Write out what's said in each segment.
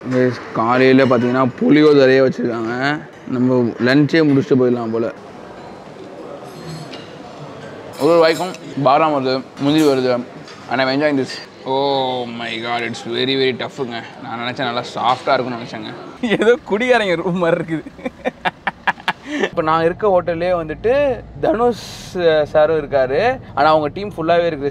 காலையில் பார்த்தீங்கன்னா புளியோதரையே வச்சுருக்காங்க நம்ம லஞ்சே முடிச்சுட்டு போயிடலாம் போல் ஒரு ஒரு வாய்க்கும் பாதாம் வருது முந்திரி வருது and I'm enjoying this oh my God it's very very டஃப்புங்க நான் நினச்சேன் நல்லா சாஃப்டாக இருக்கும்னு நினச்சேங்க ஏதோ குடியாரங்க ரூம் மாதிரி இருக்குது இப்போ நான் இருக்க ஹோட்டல்லே வந்துட்டு தனுஷ் சாரும் இருக்காரு ஆனால் அவங்க டீம் ஃபுல்லாகவே இருக்குது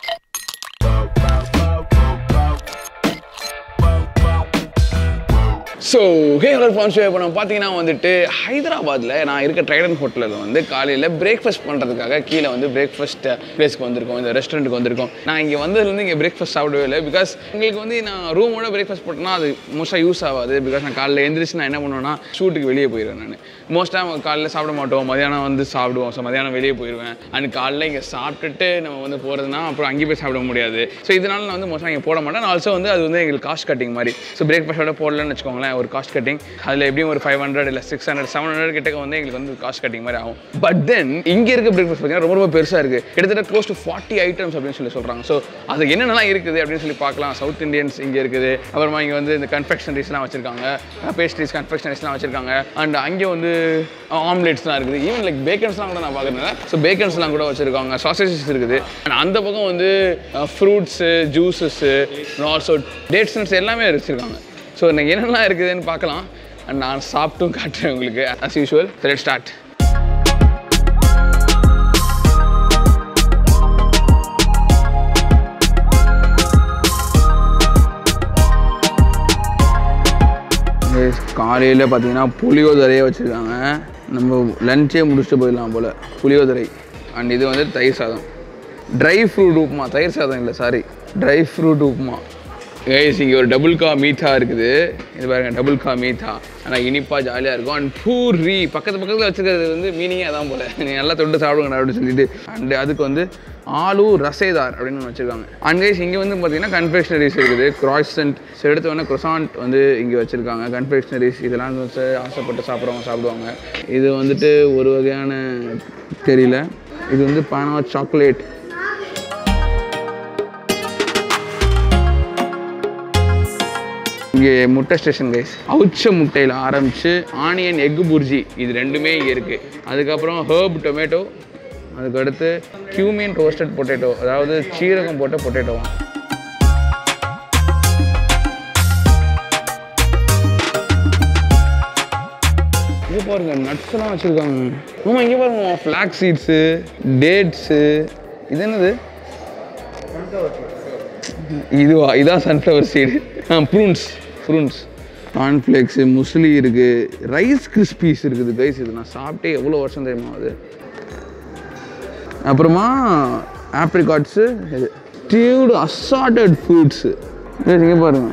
ஸோ ஹே ஃபான் ஷோ இப்போ நம்ம பார்த்தீங்கன்னா வந்துட்டு ஹைதராபாத்தில் நான் இருக்க ட்ரைடன் ஹோட்டலில் வந்து காலையில் பிரேக்ஃபாஸ்ட் பண்ணுறதுக்காக கீழே வந்து பிரேக்ஃபாஸ்ட் பிளேஸ்க்கு வந்திருக்கோம் இந்த ரெஸ்டாரண்ட்டுக்கு வந்திருக்கோம் நான் இங்கே வந்ததுலேருந்து இங்கே பிரேக்ஃபாஸ்ட் சாப்பிடவே இல்லை பிகாஸ் எங்களுக்கு வந்து நான் ரூமோட பிரேக்ஃபாஸ்ட் போட்டேன்னா அது மோஸ்ட்டாக யூஸ் ஆகாது பிகாஸ் நான் காலையில் எழுந்திரிச்சு நான் என்ன பண்ணுவேன்னா ஷூட்டுக்கு வெளியே போயிடுவேன் நான் மோஸ்ட்டாக காலையில் சாப்பிட மாட்டோம் மதியானம் வந்து சாப்பிடுவோம் ஸோ மதியானம் வெளியே போயிடுவேன் அண்ட் காலைல இங்கே சாப்பிட்டுட்டு நம்ம வந்து போகிறதுனா அப்புறம் அங்கேயே போய் சாப்பிட முடியாது ஸோ இதனால நான் வந்து மோஸ்ட்டாக இங்கே போட மாட்டேன் ஆல்சோ வந்து அது வந்து எங்களுக்கு காஸ்ட் கட்டிங் மாதிரி ஸோ பிரேக்ஃபாஸ்ட்டோட போடலன்னு வச்சுக்கோங்களேன் ஒரு காஸ்ட் கட்டிங் அதில் எப்படியும் ஒரு ஃபைவ் ஹண்ட்ரட் இல்லை சிக்ஸ் ஹண்ட்ரட் செவன் ஹண்ட்ரட் கிட்ட வந்து எங்களுக்கு வந்து காஸ்ட் கட்டிங் மாதிரி ஆகும் பட் தென் இங்கே இருக்க பிரேக்ஃபாஸ்ட் பார்த்தீங்கன்னா ரொம்ப ரொம்ப பெருசாக இருக்குது கிட்டத்தட்ட க்ளோஸ் டு ஃபார்ட்டி ஐட்டம்ஸ் அப்படின்னு சொல்லி சொல்கிறாங்க ஸோ அது என்னென்னலாம் இருக்குது அப்படின்னு சொல்லி பார்க்கலாம் சவுத் இந்தியன்ஸ் இங்கே இருக்குது அப்புறமா இங்கே வந்து இந்த கன்ஃபெக்ஷனரிஸ்லாம் வச்சுருக்காங்க பேஸ்ட்ரிஸ் கன்ஃபெக்ஷனரிஸ்லாம் வச்சுருக்காங்க அண்ட் அங்கே வந்து ஆம்லேட்ஸ்லாம் இருக்குது ஈவன் லைக் பேக்கன்ஸ்லாம் கூட நான் பார்க்குறேன் ஸோ பேக்கன்ஸ்லாம் கூட வச்சுருக்காங்க சாசேஜஸ் இருக்குது அண்ட் அந்த பக்கம் வந்து fruits juices also dates nuts எல்லாமே வச்சுருக்காங்க ஸோ எனக்கு என்னெல்லாம் இருக்குதுன்னு பார்க்கலாம் அண்ட் நான் சாப்பிட்டும் காட்டுறேன் உங்களுக்கு அஸ் யூஷுவல் லெட் ஸ்டார்ட் காலையில் பார்த்தீங்கன்னா புளியோதரையே வச்சுருக்காங்க நம்ம லஞ்சே முடிச்சுட்டு போயிடலாம் போல் புளியோதரை அண்ட் இது வந்து தயிர் சாதம் ட்ரை ஃப்ரூட் உப்புமா தயிர் சாதம் இல்லை sorry dry fruit upma guys இங்கே ஒரு டபுள் கா மீத்தா இருக்குது இது பாருங்க டபுள் கா மீத்தா ஆனால் இனிப்பாக ஜாலியாக இருக்கும் அண்ட் பூரி பக்கத்து பக்கத்தில் வச்சுக்கிறது வந்து மீனிங்கே அதான் போல் நீ நல்லா தொட்டு சாப்பிடுங்க அப்படின்னு சொல்லிட்டு அண்ட் அதுக்கு வந்து ஆலு ரசேதார் அப்படின்னு ஒன்று வச்சுருக்காங்க அண்ட் கைஸ் இங்கே வந்து பார்த்தீங்கன்னா கன்ஃபெக்ஷனரிஸ் இருக்குது க்ராய்சன்ட் ஸோ எடுத்து வேணால் க்ரொசாண்ட் வந்து இங்கே வச்சுருக்காங்க கன்ஃபெக்ஷனரிஸ் இதெல்லாம் வந்து ஆசைப்பட்டு சாப்பிட்றவங்க சாப்பிடுவாங்க இது வந்துட்டு ஒரு வகையான தெரியல இது வந்து பானா சாக்லேட் இங்கே முட்டை ஸ்டேஷன் கைஸ் அவுச்ச முட்டையில் ஆரம்பித்து ஆனியன் எக்கு புர்ஜி இது ரெண்டுமே இங்கே இருக்குது அதுக்கப்புறம் ஹர்ப் டொமேட்டோ அதுக்கடுத்து கியூமின் ரோஸ்டட் பொட்டேட்டோ அதாவது சீரகம் போட்ட பொட்டேட்டோ இங்கே பாருங்க நட்ஸ்லாம் வச்சுருக்காங்க ஆமாம் இங்கே பாருங்க ஃப்ளாக் சீட்ஸு டேட்ஸு இது என்னது இதுவா இதான் சன்ஃப்ளவர் சீடு ஆ ப்ரூன்ஸ் ப்ரூன்ஸ் கார்ன்ஃப்ளேக்ஸு முஸ்லி இருக்குது ரைஸ் கிறிஸ்பீஸ் இருக்குது கைஸ் இது நான் சாப்பிட்டே எவ்வளோ வருஷம் தெரியுமா அது அப்புறமா ஆப்ரிகாட்ஸு இது ஸ்டீவ்டு அசார்டட் ஃப்ரூட்ஸு இங்கே பாருங்க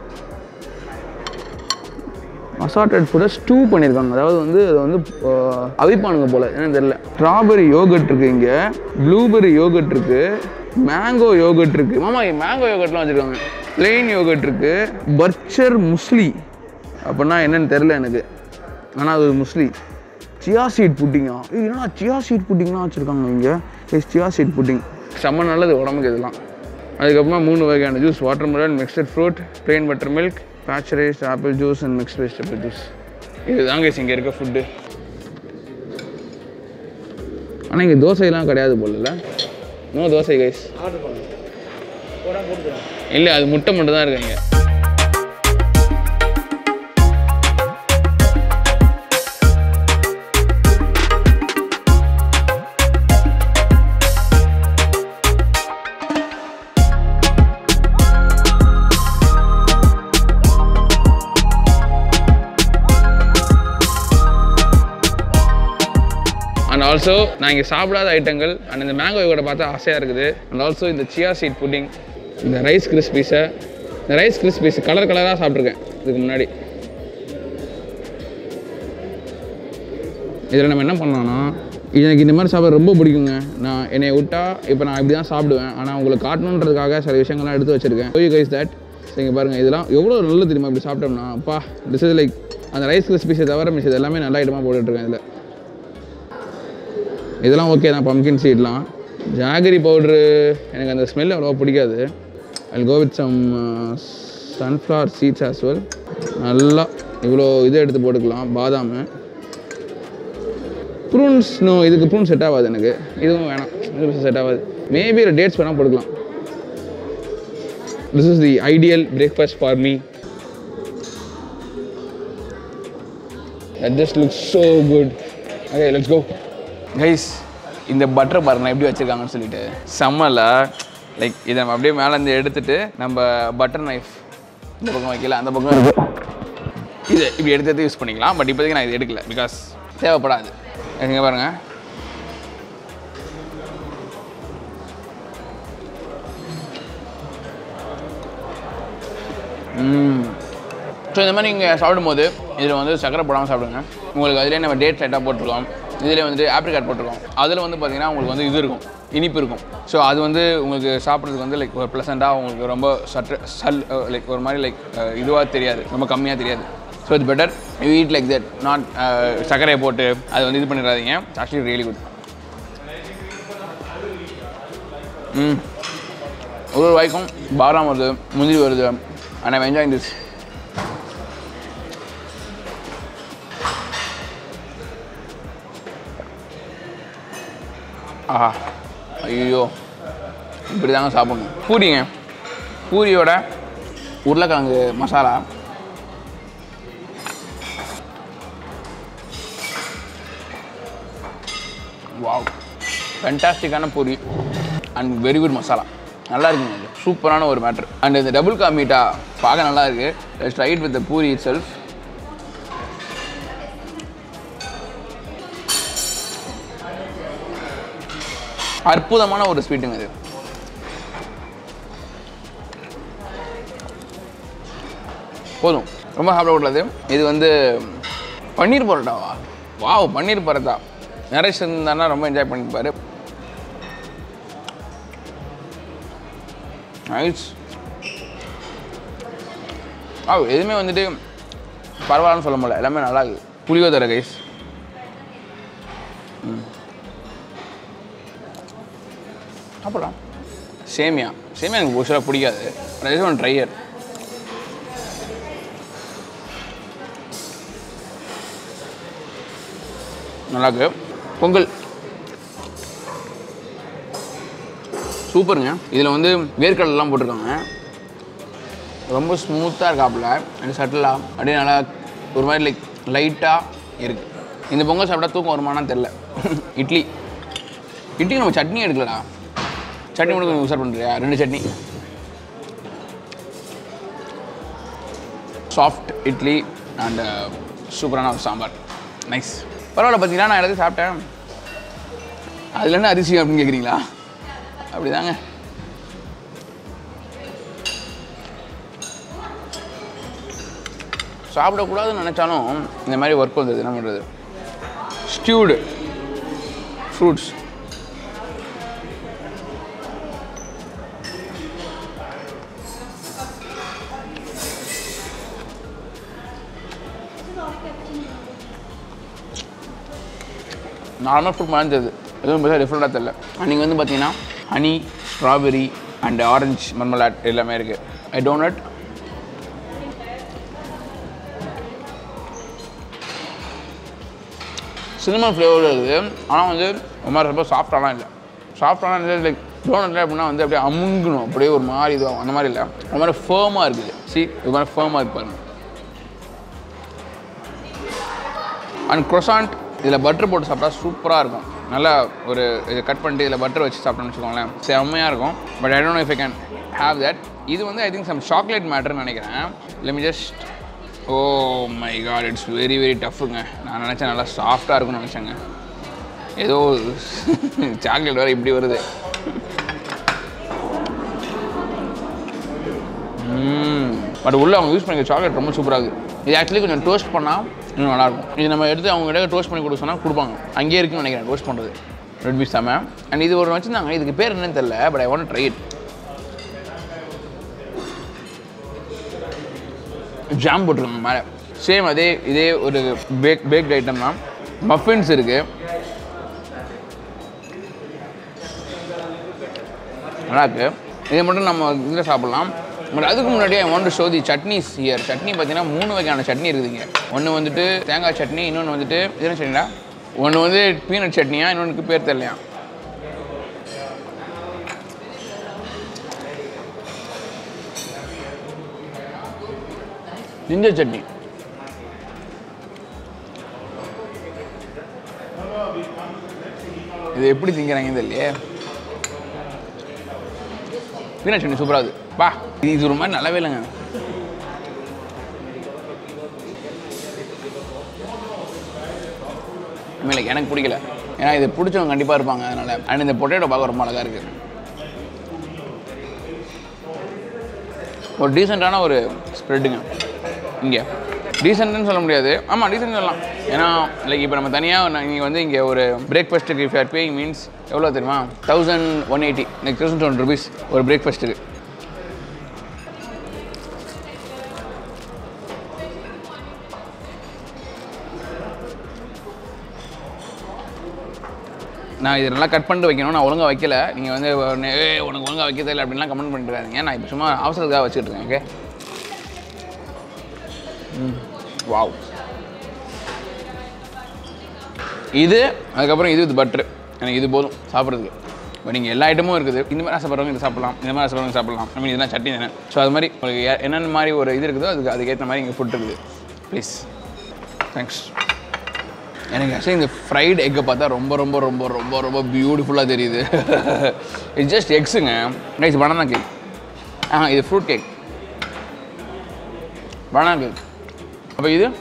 அசார்டட் ஃபுட்டை ஸ்டூ பண்ணியிருக்காங்க அதாவது வந்து அதை வந்து ஆஹ், அவிப்பானுங்க போல் என்னன்னு தெரியல ஸ்ட்ராபெரி யோகட் இருக்குது இங்கே ப்ளூபெரி யோகட் இருக்குது மேங்கோ யோகட் இருக்குது மாமா மேங்கோ யோகட்லாம் வச்சுருக்காங்க பிளெயின் யோகட் இருக்குது பர்ச்சர் முஸ்லி அப்படின்னா என்னன்னு தெரில எனக்கு ஆனால் அது ஒரு முஸ்லி சியா சீட் புட்டிங்கா ஏய், என்னடா சியா சீட் புட்டிங்லாம் வச்சுருக்காங்க இங்கே எஸ் சியா சீட் புட்டிங் செம்ம நல்லது உடம்புக்கு இதெல்லாம் அதுக்கப்புறமா மூணு வகையான juice watermelon mixed fruit plain buttermilk pasteurised apple juice and mixed vegetable juice இதுதாங்க இங்கே இருக்க ஃபுட்டு ஆனால் இங்கே தோசைலாம் கிடையாது போல நோ தோசை கைஸ் இல்லை அது முட்டை மட்டும் தான் இருக்கு இங்கே அண்ட் ஆல்சோ நான் இங்கே சாப்பிடாத ஐட்டங்கள் அண்ட் இந்த மேங்கோ யோகட்டை பார்த்தா ஆசையாக இருக்குது அண்ட் ஆல்சோ இந்த சியா சீட் புட்டிங் இந்த ரைஸ் கிறிஸ்பீஸை இந்த ரைஸ் கிறிஸ்பீஸ் கலர் கலராக சாப்பிட்ருக்கேன் இதுக்கு முன்னாடி இதில் நம்ம என்ன பண்ணலாம்னா இது எனக்கு இந்த மாதிரி சாப்பிட ரொம்ப பிடிக்குங்க நான் என்னை விட்டா இப்போ நான் இப்படி தான் சாப்பிடுவேன் ஆனால் உங்களுக்கு காட்டணுன்றதுக்காக சில விஷயங்கள்லாம் எடுத்து வச்சிருக்கேன் யூ கைஸ் தட் இங்கே பாருங்கள் இதெல்லாம் எவ்வளோ நல்லது தெரியுமா இப்படி சாப்பிட்டோம்னா அப்பா திஸ் இஸ் லைக் அந்த ரைஸ் கிறிஸ்பீஸை தவிர மிஸ் இது எல்லாமே நல்ல ஐட்டமாக போட்டுட்ருக்கேன் இதில் இதெல்லாம் ஓகே தான் பம்கின் சீட்லாம் ஜாகரி பவுட்ரு எனக்கு அந்த ஸ்மெல் அவ்வளோவா பிடிக்காது I go with some sunflower seeds as well நல்லா இவ்வளோ இதை எடுத்து போட்டுக்கலாம் பாதாம் ப்ரூன்ஸ் நோ இதுக்கு ப்ரூன் செட் ஆகாது எனக்கு இதுவும் வேணாம் இது செட் ஆகாது மேபி டேட்ஸ் வேணால் போட்டுக்கலாம் this is the ideal breakfast for me That just looks so good. Okay, let's go. Guys, இந்த பட்டர் பாருங்க எப்படி வச்சிருக்காங்கன்னு சொல்லிட்டு செம்மல லைக் இதை நம்ம அப்படியே மேலே இருந்து எடுத்துட்டு நம்ம பட்டர் நைஃப் இந்த பக்கம் வைக்கல அந்த பக்கம் இருக்கு இது இப்படி எடுத்து எடுத்து யூஸ் பண்ணிக்கலாம் பட் இப்போதைக்கு நான் இது எடுக்கல பிகாஸ் தேவைப்படாது எங்க பாருங்க ஸோ இந்த மாதிரி நீங்கள் சாப்பிடும்போது இதில் வந்து சக்கரை போடாமல் சாப்பிடுங்க உங்களுக்கு அதிலே நம்ம டேட் லைட்டாக போட்டிருக்கோம் இதில் வந்துட்டு ஆப்ரிகாட் போட்டிருக்கோம் அதில் வந்து பார்த்தீங்கன்னா உங்களுக்கு வந்து இது இருக்கும் இனிப்பு இருக்கும் ஸோ அது வந்து உங்களுக்கு சாப்பிட்றதுக்கு வந்து லைக் ஒரு ப்ளசண்ட்டாக உங்களுக்கு ரொம்ப சற்று சல் லைக் ஒரு மாதிரி லைக் இதுவாக தெரியாது ரொம்ப கம்மியாக தெரியாது so it's better you eat like that not சர்க்கரையை போட்டு அது வந்து இது பண்ணிடாதீங்க ஆக்சுவலி ரியலி குட் ம் ஒரு ஒரு வாய்க்கும் பாதாம் வருது முந்திரி வருது அண்ட் ஐம் என்ஜாயிங் திஸ் ஆஹா ஐயோ இப்படி தாங்க சாப்பிடணும் பூரிங்க பூரியோட உருளைக்கிழங்கு மசாலா வாவ் ஃபென்டாஸ்டிக்கான puri and very good masala நல்லா இருக்குங்க இது சூப்பரான ஒரு மேட்ரு அண்ட் இந்த டபுள் கா மீட்டா பார்க்க நல்லா இருக்கு let's right with puri itself அற்புதமான ஒரு ஸ்வீட்டுங்க இது போதும் ரொம்ப சாப்பிடக்கூடாது இது வந்து பன்னீர் பரோட்டாவா வாவ் பன்னீர் பரோட்டா நரேஷ் இருந்தானா ரொம்ப என்ஜாய் பண்ணிப்பாரு நைஸ் ஆ எதுவுமே வந்துட்டு பரவாயில்லன்னு சொல்ல முடியல எல்லாமே நல்லா இருக்குது புளியோதரை கைஸ் சாப்பிடலாம் சேமியா சேமியா எனக்கு ஒரு பிடிக்காது பட் ஒன் ட்ரையர் நல்லாக்கு பொங்கல் சூப்பருங்க இதில் வந்து வேர்க்கடலாம் போட்டிருக்காங்க ரொம்ப ஸ்மூத்தாக இருக்காப்புல அண்ட் சட்டிலாக அப்படியே நல்லா ஒரு மாதிரி லைக் லைட்டாக இருக்குது இந்த பொங்கல் சாப்பிட்டா தூக்கம் வருமானான்னு தெரில இட்லி இட்லி நம்ம சட்னி எடுக்கலடா சட்னி மட்டும் கொஞ்சம் யூஸ் பண்ணுறியா ரெண்டு சட்னி சாஃப்ட் இட்லி அண்ட் சூப்பரான ஒரு சாம்பார் நைஸ் பரவாயில்ல பார்த்தீங்கன்னா நான் எல்லாத்தையும் சாப்பிட்டேன் அதுல என்ன அதிசயம் அப்படின்னு கேட்குறீங்களா அப்படிதாங்க சாப்பிடக்கூடாதுன்னு நினச்சாலும் இந்த மாதிரி ஒர்க் வந்தது என்ன பண்ணுறது ஸ்டியூடு ஃப்ரூட்ஸ் நார்மல் ஃப்ரூட் மாதிரி இருந்தது எதுவும் பெருசாக டிஃப்ரெண்ட்டாக தெரில நீங்கள் வந்து பார்த்தீங்கன்னா honey strawberry and orange marmalade எல்லாமே இருக்குது ஐ டோனட் சினிமன் ஃப்ளேவர் இருக்குது ஆனால் வந்து ஒரு மாதிரி ரொம்ப சாஃப்டாலாம் இல்லை சாஃப்டாலாம் இல்லை லைக் டோனட்ல அப்படின்னா வந்து அப்படியே அமுங்கணும் அப்படியே ஒரு மாதிரி இதுவாகும் அந்த மாதிரி இல்லை ஒரு மாதிரி ஃபேமாக இருக்குது சி ஒரு மாதிரி ஃபேமாக இருக்கு பாருங்க அண்ட் க்ரொசாண்ட் இதில் பட்டர் போட்டு சாப்பிட்டா சூப்பராக இருக்கும் நல்லா ஒரு இதை கட் பண்ணிட்டு இதில் பட்டர் வச்சு சாப்பிட்டோம்னு வச்சுக்கோங்களேன் செம்மையாக இருக்கும் but I don't know if I can have that இது வந்து ஐ திங்க் சம் சாக்லேட் மேட்டர்னு நினைக்கிறேன் let just oh my God it's very very டஃப்புங்க நான் நினச்சேன் நல்லா சாஃப்டாக இருக்கும்னு நினச்சேங்க ஏதோ சாக்லேட் வேறு இப்படி வருது பட் உள்ள அவங்க யூஸ் பண்ணிக்க சாக்லேட் ரொம்ப சூப்பராக இருக்குது இது ஆக்சுவலி கொஞ்சம் டோஸ்ட் பண்ணால் இன்னும் நல்லாயிருக்கும் இது நம்ம எடுத்து அவங்க கிட்ட டோஸ்ட் பண்ணி கொடுக்க சொன்னால் கொடுப்பாங்க அங்கேயே இருக்குன்னு நினைக்கிறேன் டோஸ்ட் பண்ணுறது ரெட் பீஸ் செம்ம அண்ட் இது ஒரு வச்சுருந்தாங்க இதுக்கு பேர் என்னன்னு தெரியல but I want try it jam போட்டிருக்காங்க மேலே சேம் அதே இதே ஒரு பேக் பேக்ட் ஐட்டம் தான் மஃபின்ஸ் இருக்குது நல்லா இருக்கு இதை மட்டும் நம்ம இதில் சாப்பிட்லாம் பட் அதுக்கு முன்னாடியே I want show the chutneys here chutney பார்த்தீங்கன்னா மூணு வகையான சட்னி இருக்குதுங்க ஒன்று வந்துட்டு தேங்காய் சட்னி இன்னொன்று வந்துட்டு இது என்ன சட்னிடா ஒன்று வந்து பீனட் சட்னியா இன்னொன்றுக்கு பேர் தெரியலையா ஜிஞ்சர் சட்னி இது எப்படி திங்கிறாங்கன்னு தெரியலையே பீனட் சட்னி சூப்பராக இருக்குது பா இது இது ஒரு மாதிரி நல்லாவே இல்லைங்க உண்மையில எனக்கு பிடிக்கல ஏன்னா இது பிடிச்சவங்க கண்டிப்பாக இருப்பாங்க அதனால அண்ட் இந்த பொட்டேட்டோ பார்க்க ரொம்ப அழகாக இருக்குது ஒரு டீசெண்டான ஒரு ஸ்ப்ரெட்டுங்க இங்கே டீசென்ட்னு சொல்ல முடியாது ஆமாம் டீசென்ட் சொல்லலாம் ஏன்னா லைக் இப்போ நம்ம தனியாக நீங்கள் வந்து இங்கே ஒரு பிரேக்ஃபாஸ்ட்டுக்கு இஃப் ஆர் பேயிங் மீன்ஸ் எவ்வளோ தெரியுமா thousand one eighty like thousand twenty rupees ஒரு பிரேக்ஃபாஸ்ட்டுக்கு நான் இது நல்லா கட் பண்ணிட்டு வைக்கணும் நான் ஒழுங்காக வைக்கல நீங்கள் வந்து உடனே, "ஏய், உனக்கு ஒழுங்காக வைக்க தெரியல அப்படின்லாம் கமெண்ட் பண்ணிட்டு இருக்காதீங்க நான் இப்போ சும்மா அவசரத்துக்காக வச்சுட்டு இருக்கேன் ஓகே வாவ் இது அதுக்கப்புறம் இது இது பட்ரு எனக்கு இது போதும் சாப்பிட்றதுக்கு இப்போ நீங்கள் எல்லா ஐட்டமும் இருக்குது இந்த மாதிரி ஆசைப்படுறவங்க இது சாப்பிடலாம் இந்த மாதிரி ஆசைப்படுறவங்க சாப்பிடலாம் ஐ மீன் இதெல்லாம் சட்னி தானே ஸோ அது மாதிரி உங்களுக்கு எ- என்னென்ன மாதிரி ஒரு இது இருக்குதோ அதுக்கு அதுக்கேற்ற மாதிரி இங்கே ஃபுட் இருக்குது ப்ளீஸ் தேங்க்ஸ் எனக்கு ஆக்சுவலி இந்த ஃப்ரைடு எக்கை பார்த்தா ரொம்ப ரொம்ப ரொம்ப ரொம்ப ரொம்ப பியூட்டிஃபுல்லாக தெரியுது இட்ஸ் ஜஸ்ட் எக்ஸுங்க நைஸ் பனானா கேக் ஆ இது ஃப்ரூட் கேக் பனானா கேக் அப்போ இது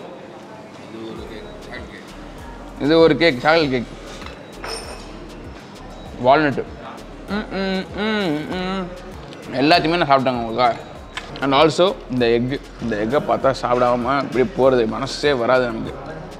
இது ஒரு கேக் சாக்லேட் கேக் வால்நட்டு எல்லாத்தையுமே நான் சாப்பிட்டேங்க உங்களுக்காக அண்ட் ஆல்சோ இந்த எக்கு இந்த எக்கை பார்த்தா சாப்பிடாம இப்படி போகிறது மனசே வராது நமக்கு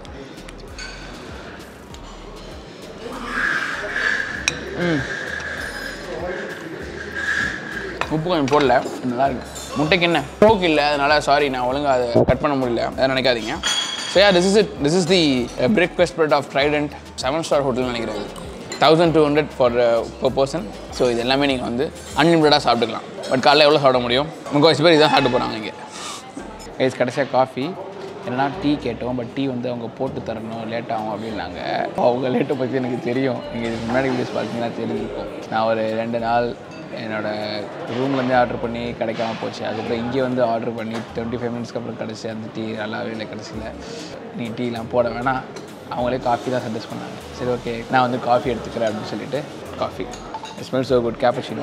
உப்பு கொஞ்சம் போடல நல்லா இருக்கு முட்டைக்கு என்ன ஸ்டோக் இல்லை அதனால சாரி நான் ஒழுங்கா அதை கட் பண்ண முடியல அதை நினைக்காதீங்க so yeah this is it this is the breakfast spread of Trident seven star hotel நினைக்கிறது thousand two hundred for per person so இது எல்லாமே நீங்கள் வந்து அன்லிமிட்டடாக சாப்பிட்டுக்கலாம் பட் காலைல எவ்வளோ சாப்பிட முடியும் முக்கால்வாசி பேர் இதான் சாப்பிட்டு போகிறாங்க இங்கே கைஸ் கடைசியாக காஃபி என்னன்னா டீ கேட்டோம் பட் டீ வந்து அவங்க போட்டு தரணும் லேட் ஆகும் அப்படின்னாங்க அவங்க லேட்டை பற்றி எனக்கு தெரியும் நீங்கள் இதுக்கு முன்னாடி வீடியோஸ் பார்த்தீங்கன்னா தெரிஞ்சிருக்கும் நான் ஒரு ரெண்டு நாள் என்னோட ரூம்லேருந்தே ஆர்டர் பண்ணி கிடைக்காம போச்சு அதுக்கப்புறம் இங்கே வந்து ஆர்டர் பண்ணி டுவெண்ட்டி ஃபைவ் மினிட்ஸ்க்கு அப்புறம் கிடச்சி அந்த டீ நல்லாவே இல்லை கடைசியில் நீ டீலாம் போட வேணாம் அவங்களே காஃபி தான் சஜஸ்ட் பண்ணாங்க சரி ஓகே நான் வந்து காஃபி எடுத்துக்கிறேன் அப்படின்னு சொல்லிட்டு coffee smell so good cappuccino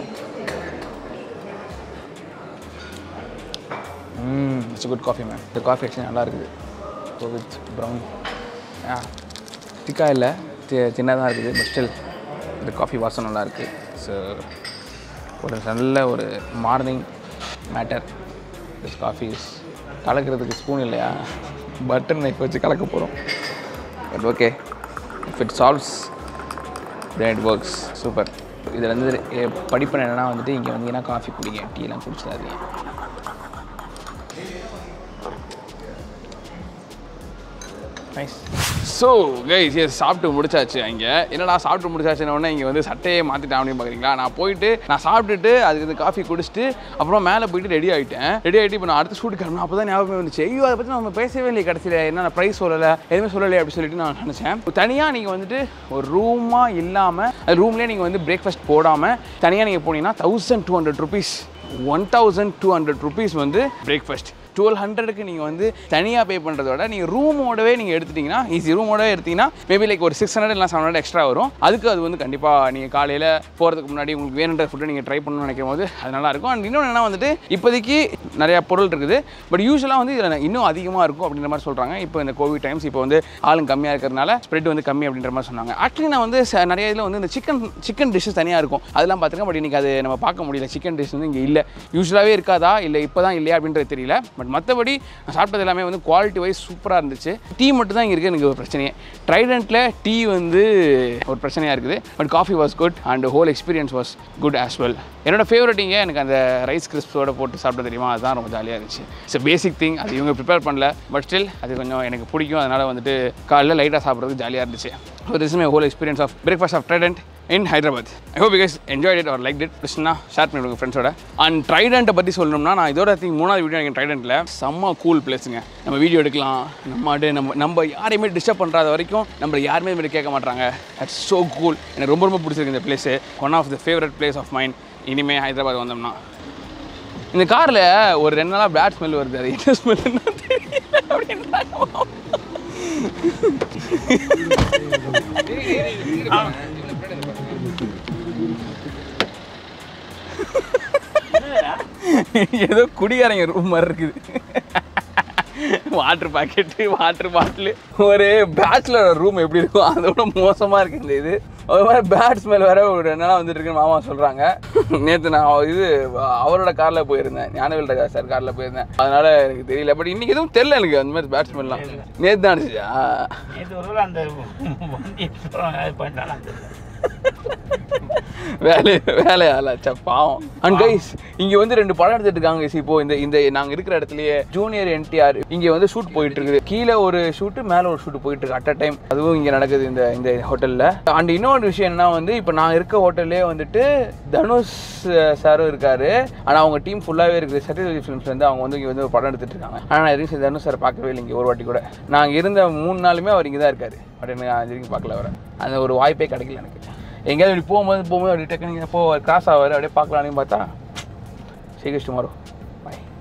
hmm it's good coffee ma'am இந்த காஃபி ஆக்சுவலி நல்லா இருக்குது ஸோ வித் ப்ரௌன் ஆ திக்காக இல்லை சின்னதாக இருக்குது பட் ஸ்டில் இந்த காஃபி வாசம் நல்லா இருக்குது ஸோ ஒரு நல்ல ஒரு morning matter this coffee is கலக்கிறதுக்கு ஸ்பூன் இல்லையா பட்டன் நைஃப் வச்சு கலக்க போகிறோம் but okay if it solves then it works super இதில் வந்து எ- படிப்பனை என்னென்னா வந்துட்டு இங்கே வந்தீங்கன்னா காஃபி குடிங்க டீலாம் குடிச்சிடாதீங்க நைஸ் ஸோ கைஸ் எஸ் சாப்பிட்டு முடிச்சாச்சு அங்கே என்னடா சாப்பிட்டு முடிச்சாச்சுன்னு உடனே இங்கே வந்து சட்டையே மாற்றிட்டேன் அப்படின்னு பார்க்குறீங்களா நான் போயிட்டு நான் சாப்பிட்டுட்டு அதுக்கு இந்த காஃபி குடிச்சிட்டு அப்புறம் மேலே போயிட்டு ரெடி ஆகிட்டேன் ரெடி ஆகிட்டு இப்போ நான் அடுத்த ஷூட் கிளம்பணும் அப்போ தான் ஞாபகம் வந்துச்சு ஐயோ அதை பற்றி நம்ம பேசவே இல்லையே கடைசியில் என்ன ப்ரைஸ் சொல்லலை எதுவுமே சொல்லலை அப்படி சொல்லிட்டு நான் நினச்சேன் தனியாக நீங்கள் வந்துட்டு ஒரு ரூமாக இல்லாமல் அது ரூம்லேயே நீங்கள் வந்து பிரேக்ஃபாஸ்ட் போடாமல் தனியாக நீங்கள் போனீங்கன்னா thousand two hundred rupees one thousand two hundred rupees வந்து பிரேக்ஃபாஸ்ட் டுவெல் ஹண்ட்ரடுக்கு நீங்கள் வந்து தனியாக பே பண்ணுறத விட நீங்கள் ரூமோடவே நீங்கள் எடுத்துட்டிங்கன்னா ஈஸி ரூமோடவே எடுத்தீங்கன்னா மேபி லைக் ஒரு சிக்ஸ் ஹண்ட்ரட் இல்லை செவன் ஹண்ட்ரட் எக்ஸ்ட்ரா வரும் அதுக்கு அது வந்து கண்டிப்பாக நீங்கள் காலையில் போகிறதுக்கு முன்னாடி உங்களுக்கு வேணுன்ற ஃபுட்டை நீங்கள் ட்ரை பண்ணணும்னு நினைக்கும் போது அது நல்லாயிருக்கும் அண்ட் இன்னொன்று என்ன வந்துட்டு இப்போதைக்கு நிறையா பொருள் இருக்குது பட் யூஸ்வலாக வந்து இதில் இன்னும் அதிகமாக இருக்கும் அப்படின்ற மாதிரி சொல்கிறாங்க இப்போ இந்த கோவிட் டைம்ஸ் இப்போ வந்து ஆளுங்க கம்மியாக இருக்கிறதுனால ஸ்ப்ரெட் வந்து கம்மி அப்படின்ற மாதிரி சொன்னாங்க ஆக்சுவலி நான் வந்து ச- நிறைய இதில் வந்து இந்த சிக்கன் சிக்கன் டிஷ்ஷஸ் தனியாக இருக்கும் அதெல்லாம் பார்த்துருக்கேன் பட் இன்றைக்கி அது நம்ம பார்க்க முடியல சிக்கன் டிஷ் வந்து இங்கே இல்லை யூஸ்வலாகவே இருக்காதா இல்லை இப்போ தான் இல்லையா அப்படின்றது தெரியல பட் மற்றபடி நான் சாப்பிட்டது எல்லாமே வந்து குவாலிட்டி வைஸ் சூப்பராக இருந்துச்சு டீ மட்டும் தான் இங்கே இருக்குது எனக்கு ஒரு பிரச்சனையே ட்ரைடண்ட்டில் டீ வந்து ஒரு பிரச்சனையாக இருக்குது but coffee was good and whole experience was good as well என்னோட ஃபேவரட்டிங்க எனக்கு அந்த ரைஸ் கிறிஸ்போட போட்டு சாப்பிட தெரியுமா அதுதான் ரொம்ப ஜாலியாக இருந்துச்சு இட்ஸ் பேசிக் திங் அது இவங்க ப்ரிப்பேர் பண்ணல பட் ஸ்டில் அது கொஞ்சம் எனக்கு பிடிக்கும் அதனால் வந்துட்டு காலையில் லைட்டாக சாப்பிட்றதுக்கு ஜாலியாக இருந்துச்சு So this is my whole experience of breakfast of Trident in Hyderabad. I hope you guys enjoyed it or liked it. பிடிச்சுன்னா ஷேர் பண்ணி விடுங்க ஃப்ரெண்ட்ஸோட அண்ட் ட்ரைடண்ட்டை பற்றி சொல்லணும்னா நான் இதோட திங்க் மூணாவது வீடியோ எனக்கு ட்ரைடண்ட்டில் செம்ம கூல் பிளேஸுங்க நம்ம வீடியோ எடுக்கலாம் நம்ம அப்படியே நம்ம நம்ம யாரையுமே டிஸ்டர்ப் பண்ணுறாத வரைக்கும் நம்ம யாருமே இது மாதிரி கேட்க மாட்டாங்க அட்ஸ் ஸோ கூல் எனக்கு ரொம்ப ரொம்ப பிடிச்சிருக்கு இந்த place one of the favourite place of mind இனிமேல் ஹைதராபாத் வந்தோம்னா இந்த காரில் ஒரு ரெண்டு நாளாக பேட் ஸ்மெல் வருது அது என்ன ஸ்மெல்லுன்னு தெரியல அப்படின்றாங்க ஏதோ குடியாரங்க ரூம் மாதிரி இருக்குது வாட்டர் பாக்கெட்டு வாட்டர் பாட்டிலு ஒரு பேச்சுலர் ரூம் எப்படி இருக்கும் அதோட மோசமாக இருக்குது இந்த இது ஒரு மாதிரி பேட் ஸ்மெல் வேற ஒரு ரெண்டு நாளாக வந்துட்டு இருக்குன்னு மாமா சொல்கிறாங்க நேற்று நான் இது அவரோட காரில் போயிருந்தேன் ஞானவேல் சார் காரில் போயிருந்தேன் அதனால எனக்கு தெரியல பட் இன்னைக்கு எதுவும் தெரியல எனக்கு அந்த மாதிரி பேட் ஸ்மெல்லாம் நேற்று தான் அடிச்சிச்சா நேற்று ஒரு அந்த வண்டி அது பண்ணாலும் அந்த வேலை வேலை ஆளாச்சா பாவம் அண்ட் கைஸ் இங்க வந்து ரெண்டு படம் எடுத்துட்டு இருக்காங்க guys. இப்போ இந்த இந்த நாங்க இருக்கிற இடத்துலயே ஜூனியர் என்டிஆர் இங்க வந்து ஷூட் போயிட்டு இருக்குது கீழே ஒரு ஷூட் மேல ஒரு ஷூட் போயிட்டு இருக்கு அட் அ டைம் அதுவும் இங்க நடக்குது இந்த இந்த ஹோட்டல்ல அண்ட் இன்னொரு விஷயம் என்ன வந்து இப்போ நான் இருக்க ஹோட்டல்லே வந்துட்டு தனுஷ் சாரும் இருக்காரு ஆனா அவங்க டீம் ஃபுல்லாவே இருக்குது சத்யஜோதி ஃபிலிம்ஸ்ல இருந்து அவங்க வந்து இங்க வந்து ஒரு படம் எடுத்துட்டு இருக்காங்க ஆனா நான் எதுவும் தனுஷ் சார் பார்க்கவே இல்லை இங்க ஒரு வாட்டி கூட நாங்க இருந்த மூணு நாளுமே அவர் இங்க தான் இருக்காரு பட் எனக்கு நான் இது வரைக்கும் பார்க்கல அவரை அந்த ஒரு வாய்ப்பே கிடைக்கல எனக்கு எங்கேயாவது இப்படி போகும்போது போகும்போது அப்படி டக்குனு போ கிராஸ் ஆவார் அப்படியே பார்க்கலான்னு பார்த்தா சீக்கிரம் டுமாரோ பாய்